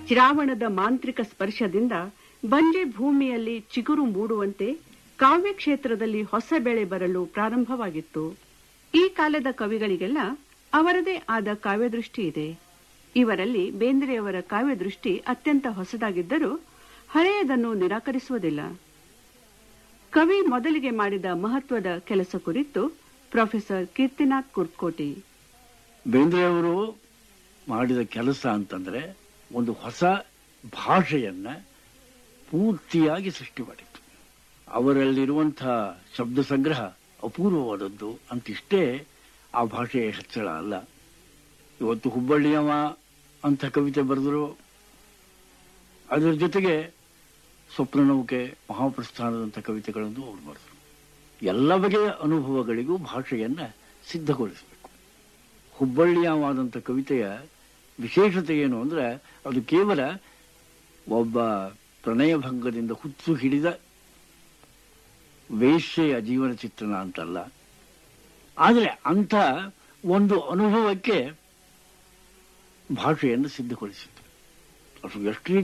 ಶ್ರಾವಣದ ಮಾಂತ್ರಿಕ ಸ್ಪರ್ಶದಿಂದ ಬಂಜೆ ಭೂಮಿಯಲ್ಲಿ ಚಿಗುರು ಮೂಡುವಂತೆ ಕಾವ್ಯ ಕ್ಷೇತ್ರದಲ್ಲಿ ಹೊಸ ಬೆಳೆ ಬರಲು ಪ್ರಾರಂಭವಾಗಿತ್ತು ಈ ಕಾಲದ ಕವಿಗಳಿಗೆಲ್ಲ ಅವರದೇ ಆದ ಕಾವ್ಯದೃಷ್ಟಿ ಇದೆ ಇವರಲ್ಲಿ ಬೇಂದ್ರೆಯವರ ಕಾವ್ಯದೃಷ್ಟಿ ಅತ್ಯಂತ ಹೊಸದಾಗಿದ್ದರೂ ಹಳೆಯದನ್ನು ನಿರಾಕರಿಸುವುದಿಲ್ಲ ಕವಿ ಮೊದಲಿಗೆ ಮಾಡಿದ ಮಹತ್ವದ ಕೆಲಸ ಕುರಿತು ಪ್ರೊಫೆಸರ್ ಕೀರ್ತಿನಾಥ್ ಕುರ್ಕೋಟಿ ಬೇಂದ್ರೆಯವರು ಮಾಡಿದ ಕೆಲಸ ಅಂತಂದ್ರೆ ಒಂದು ಹೊಸ ಭಾಷೆಯನ್ನ ಪೂರ್ತಿಯಾಗಿ ಸೃಷ್ಟಿ ಮಾಡಿತ್ತು ಅವರಲ್ಲಿರುವಂತಹ ಶಬ್ದ ಸಂಗ್ರಹ ಅಪೂರ್ವವಾದದ್ದು ಅಂತಿಷ್ಟೇ ಆ ಭಾಷೆಯ ಹೆಚ್ಚಳ ಅಲ್ಲ ಇವತ್ತು ಹುಬ್ಬಳ್ಳಿಯವ ಅಂತ ಕವಿತೆ ಬರೆದರು ಅದರ ಜೊತೆಗೆ ಸ್ವಪ್ನನೌಕೆ ಮಹಾಪ್ರಸ್ಥಾನದಂಥ ಕವಿತೆಗಳನ್ನು ಅವರು ಬರೆದರು ಎಲ್ಲ ಬಗೆಯ ಅನುಭವಗಳಿಗೂ ಭಾಷೆಯನ್ನ ಸಿದ್ಧಗೊಳಿಸಬೇಕು ಹುಬ್ಬಳ್ಳಿಯವಾದಂಥ ಕವಿತೆಯ ವಿಶೇಷತೆ ಏನು ಅಂದ್ರೆ ಅದು ಕೇವಲ ಒಬ್ಬ ಪ್ರಣಯಭಂಗದಿಂದ ಹುಚ್ಚು ಹಿಡಿದ ವೇಶ್ಯೆಯ ಜೀವನ ಚಿತ್ರಣ ಅಂತಲ್ಲ ಆದರೆ ಅಂಥ ಒಂದು ಅನುಭವಕ್ಕೆ ಭಾಷೆಯನ್ನು ಸಿದ್ಧಗೊಳಿಸಿತ್ತು ಅದು ಎಷ್ಟು